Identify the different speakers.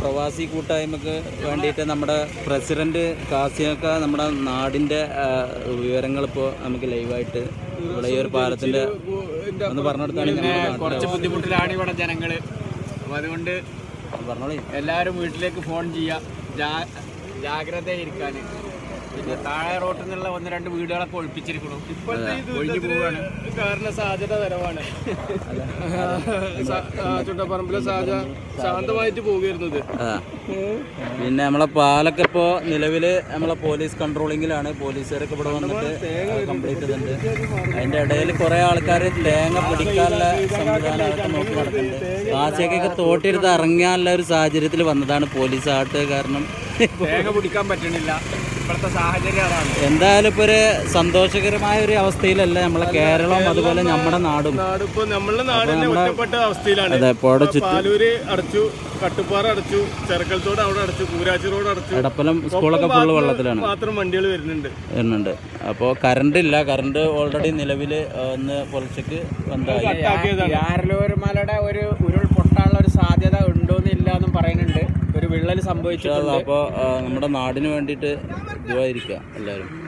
Speaker 1: പ്രവാസി കൂട്ടായ്മക്ക് വേണ്ടിയിട്ട് നമ്മുടെ പ്രസിഡന്റ് കാസിയൊക്കെ നമ്മുടെ നാടിന്റെ ആ, വിവരങ്ങൾ ഇപ്പോൾ നമുക്ക് ലൈവായിട്ട് ഇവിടെ ഈ ഒരു പാലത്തിന്റെ ഒന്ന് പറഞ്ഞെടുത്താണ്
Speaker 2: കുറച്ച് ബുദ്ധിമുട്ടിലാണ് ഇവിടെ ജനങ്ങള് അപ്പൊ അതുകൊണ്ട്
Speaker 1: പറഞ്ഞോളി
Speaker 2: എല്ലാവരും വീട്ടിലേക്ക് ഫോൺ ചെയ്യുക ജാ- ജാഗ്രതയിരിക്കാൻ പിന്നെ താഴെ റോട്ടിൽ നിന്നുള്ള ഒന്ന് രണ്ട് വീടുകളൊക്കെ ഒഴിപ്പിച്ചിരിക്കണം ഒഴിഞ്ഞു പോവുകയാണ്
Speaker 3: കാരണം സാധ്യത വരവാണ് ചുട്ടപ്പറമ്പിലെ സാധ്യത ശാന്തമായിട്ട് പോകുന്നത്
Speaker 1: ആ. പിന്നെ നമ്മളെ പാലൊക്കെ ഇപ്പോൾ നിലവിൽ നമ്മളെ പോലീസ് കൺട്രോളിങ്ങിലാണ് പോലീസുകാരൊക്കെ ഇവിടെ വന്നിട്ട് കംപ്ലീറ്റ് ചെയ്തിട്ടുണ്ട് അതിൻ്റെ ഇടയിൽ കുറേ ആൾക്കാർ തേങ്ങ പിടിക്കാനുള്ള സംവിധാനം അതൊക്കെ നോക്കി നടക്കുന്നുണ്ട് കാശിയൊക്കെ തോട്ടിയെടുത്ത് ഇറങ്ങാനുള്ള ഒരു സാഹചര്യത്തിൽ വന്നതാണ് പോലീസ് ആട്ട് കാരണം
Speaker 2: തേങ്ങ പിടിക്കാൻ പറ്റണില്ല ഇപ്പോഴത്തെ സാഹചര്യം അതാണ്
Speaker 1: എന്തായാലും ഇപ്പോൾ ഒരു സന്തോഷകരമായ ഒരു അവസ്ഥയിലല്ല നമ്മളെ കേരളവും അതുപോലെ നമ്മുടെ നാടും
Speaker 3: നാടിപ്പോ നമ്മളുടെ നാട് തന്നെ ഒറ്റപ്പെട്ട അവസ്ഥയിലാണ്
Speaker 1: അതെ പുഴ ചുറ്റും
Speaker 3: പാലൂര് അടച്ചു കട്ടുപ്പാറ അടച്ചു ചെറുക്കൽത്തോട് അവിടെ അടച്ചു കൂരാച്ചി റോഡ് അടച്ചു
Speaker 1: എടപ്പലം സ്കൂളൊക്കെ ഫുള്ള് വെള്ളത്തിലാണ്
Speaker 3: മാത്രം വണ്ടികൾ വരുന്നുണ്ട്
Speaker 1: വരുന്നുണ്ട് അപ്പോൾ കറണ്ട് ഇല്ല കറണ്ട് ഓൾറെഡി നിലവിൽ ഒന്ന് പുലർച്ചയ്ക്ക് വന്നതായി
Speaker 2: യാരലൂർമലയുടെ ഒരു ഉരുൾ പൊട്ടാനുള്ള ഒരു സാധ്യത ഉണ്ടോന്ന് ഇല്ല എന്നും പറയുന്നുണ്ട് ഒരു വിള്ളൽ സംഭവിച്ചിട്ടുണ്ട്
Speaker 1: അപ്പോൾ നമ്മുടെ നാടിന് വേണ്ടിയിട്ട് ഇതുവായിരിക്കുക എല്ലാവരും